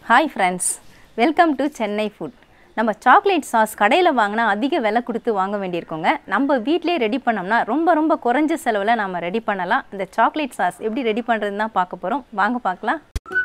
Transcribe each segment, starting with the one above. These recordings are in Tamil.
hi friends welcome to Chennai food நம்ம சாக்லேட் சாஸ் கடையில் வாங்கினா அதிக விலை கொடுத்து வாங்க வேண்டியிருக்கோங்க நம்ம வீட்டிலே ரெடி பண்ணோம்னா ரொம்ப ரொம்ப குறைஞ்ச செலவில் நம்ம ரெடி பண்ணலாம் இந்த சாக்லேட் சாஸ் எப்படி ரெடி பண்ணுறதுன்னு தான் பார்க்க போகிறோம் வாங்க பார்க்கலாம்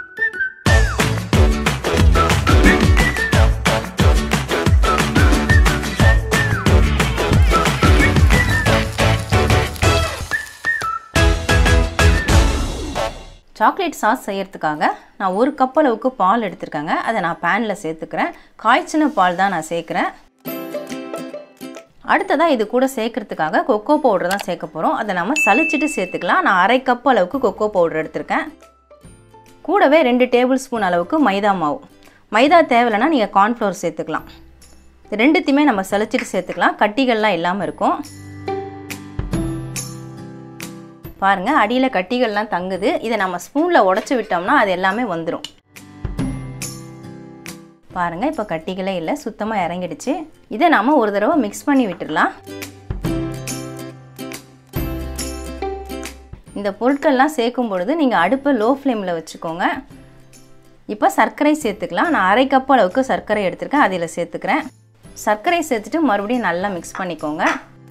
சாக்லேட் சாஸ் செய்யறதுக்காக நான் ஒரு கப் அளவுக்கு பால் எடுத்திருக்கேங்க அதை நான் பேனில் சேர்த்துக்கிறேன் காய்ச்சின பால் தான் நான் சேர்க்குறேன் அடுத்ததாக இது கூட சேர்க்கறதுக்காக கொக்கோ பவுடர் தான் சேர்க்க போகிறோம் அதை நம்ம சலிச்சிட்டு சேர்த்துக்கலாம் நான் அரை கப் அளவுக்கு கொக்கோ பவுடர் எடுத்திருக்கேன் கூடவே ரெண்டு டேபிள் ஸ்பூன் அளவுக்கு மைதா மாவு மைதா தேவையில்லைன்னா நீங்கள் கார்ன்ஃப்ளவர் சேர்த்துக்கலாம் இது ரெண்டுத்தையுமே நம்ம சலிச்சிட்டு சேர்த்துக்கலாம் கட்டிகள்லாம் இல்லாமல் இருக்கும் பாருங்கள் அடியில் கட்டிகள்லாம் தங்குது இதை நம்ம ஸ்பூனில் உடச்சி விட்டோம்னா அது எல்லாமே வந்துடும் பாருங்கள் இப்போ கட்டிகளே இல்லை சுத்தமாக இறங்கிடுச்சு இதை நாம் ஒரு தடவை மிக்ஸ் பண்ணி விட்டுடலாம் இந்த பொருட்கள்லாம் சேர்க்கும் பொழுது நீங்கள் அடுப்பை லோ ஃப்ளேமில் வச்சுக்கோங்க இப்போ சர்க்கரை சேர்த்துக்கலாம் நான் அரை கப் அளவுக்கு சர்க்கரை எடுத்திருக்கேன் அதில் சேர்த்துக்கிறேன் சர்க்கரை சேர்த்துட்டு மறுபடியும் நல்லா மிக்ஸ் பண்ணிக்கோங்க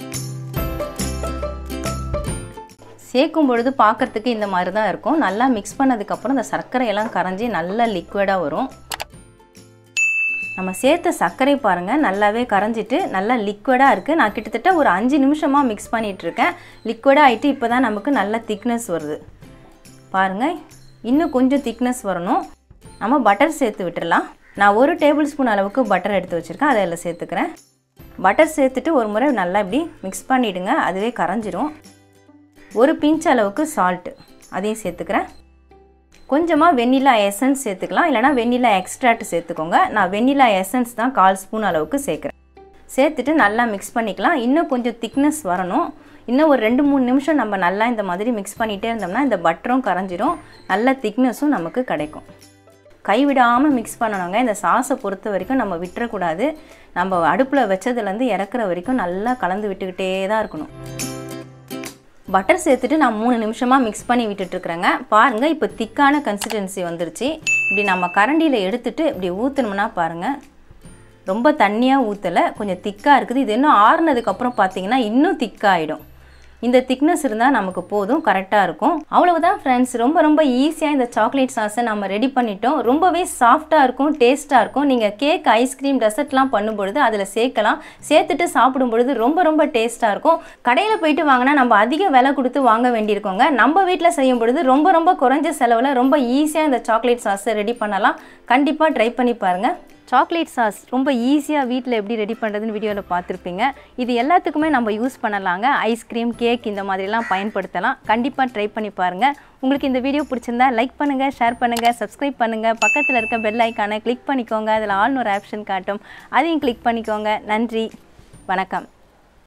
சேர்க்கும் பொழுது பார்க்குறதுக்கு இந்த மாதிரி தான் இருக்கும் நல்லா மிக்ஸ் பண்ணதுக்கப்புறம் இந்த சர்க்கரையெல்லாம் கரைஞ்சி நல்லா லிக்விடாக வரும் நம்ம சேர்த்த சர்க்கரை பாருங்கள் நல்லாவே கரைஞ்சிட்டு நல்லா லிக்விடாக இருக்குது நான் கிட்டத்தட்ட ஒரு அஞ்சு நிமிஷமாக மிக்ஸ் பண்ணிகிட்ருக்கேன் லிக்விடாக ஆகிட்டு இப்போ தான் நமக்கு நல்ல திக்னஸ் வருது பாருங்கள் இன்னும் கொஞ்சம் திக்னஸ் வரணும் நம்ம பட்டர் சேர்த்து விட்டுடலாம் நான் ஒரு டேபிள் ஸ்பூன் அளவுக்கு பட்டர் எடுத்து வச்சுருக்கேன் அதை அதில் சேர்த்துக்கிறேன் பட்டர் சேர்த்துட்டு ஒரு முறை நல்லா இப்படி மிக்ஸ் பண்ணிவிடுங்க அதுவே கரைஞ்சிரும் ஒரு பிஞ்ச் அளவுக்கு சால்ட்டு அதையும் சேர்த்துக்கிறேன் கொஞ்சமாக வெண்ணிலா எசன்ஸ் சேர்த்துக்கலாம் இல்லைனா வெண்ணிலா எக்ஸ்ட்ராக்ட் சேர்த்துக்கோங்க நான் வெண்ணிலா எசன்ஸ் தான் கால் ஸ்பூன் அளவுக்கு சேர்க்குறேன் சேர்த்துட்டு நல்லா மிக்ஸ் பண்ணிக்கலாம் இன்னும் கொஞ்சம் திக்னஸ் வரணும் இன்னும் ஒரு ரெண்டு மூணு நிமிஷம் நம்ம நல்லா இந்த மாதிரி மிக்ஸ் பண்ணிகிட்டே இருந்தோம்னா இந்த பட்டரும் கரைஞ்சிரும் நல்ல திக்னஸும் நமக்கு கிடைக்கும் கைவிடாமல் மிக்ஸ் பண்ணணுங்க இந்த சாஸை பொறுத்த வரைக்கும் நம்ம விட்டுறக்கூடாது நம்ம அடுப்பில் வச்சதுலேருந்து இறக்குற வரைக்கும் நல்லா கலந்து விட்டுக்கிட்டே தான் இருக்கணும் பட்டர் சேர்த்துட்டு நான் மூணு நிமிஷமாக மிக்ஸ் பண்ணி விட்டுட்ருக்குறேங்க பாருங்கள் இப்போ திக்கான கன்சிஸ்டன்சி வந்துருச்சு இப்படி நம்ம கரண்டியில் எடுத்துட்டு இப்படி ஊற்றணும்னா பாருங்கள் ரொம்ப தண்ணியாக ஊற்றலை கொஞ்சம் திக்காக இருக்குது இது இன்னும் ஆறுனதுக்கப்புறம் பார்த்தீங்கன்னா இன்னும் திக்காகிடும் இந்த திக்னஸ் இருந்தால் நமக்கு போதும் கரெக்டாக இருக்கும் அவ்வளவுதான் ஃப்ரெண்ட்ஸ் ரொம்ப ரொம்ப ஈஸியாக இந்த சாக்லேட் சாஸை நம்ம ரெடி பண்ணிட்டோம் ரொம்பவே சாஃப்டாக இருக்கும் டேஸ்ட்டாக இருக்கும் நீங்கள் கேக் ஐஸ்கிரீம் டெசர்ட்லாம் பண்ணும்பொழுது அதில் சேர்க்கலாம் சேர்த்துட்டு சாப்பிடும் பொழுது ரொம்ப ரொம்ப டேஸ்ட்டாக இருக்கும் கடையில் போயிட்டு வாங்கினா நம்ம அதிக விலை கொடுத்து வாங்க வேண்டியிருக்கோங்க நம்ம வீட்டில் செய்யும் பொழுது ரொம்ப ரொம்ப குறைஞ்ச செலவில் ரொம்ப ஈஸியாக இந்த சாக்லேட் சாஸை ரெடி பண்ணலாம் கண்டிப்பாக ட்ரை பண்ணி பாருங்கள் சாக்லேட் சாஸ் ரொம்ப ஈஸியாக வீட்டில் எப்படி ரெடி பண்ணுறதுன்னு வீடியோவில் பார்த்துருப்பீங்க இது எல்லாத்துக்குமே நம்ம யூஸ் பண்ணலாங்க ஐஸ்கிரீம் கேக் இந்த மாதிரிலாம் பயன்படுத்தலாம் கண்டிப்பாக ட்ரை பண்ணி பாருங்கள் உங்களுக்கு இந்த வீடியோ பிடிச்சிருந்தா லைக் பண்ணுங்கள் ஷேர் பண்ணுங்கள் சப்ஸ்கிரைப் பண்ணுங்கள் பக்கத்தில் இருக்க பெல் ஐக்கானை கிளிக் பண்ணிக்கோங்க அதில் ஆல்னு ஒரு ஆப்ஷன் காட்டும் அதையும் கிளிக் பண்ணிக்கோங்க நன்றி வணக்கம்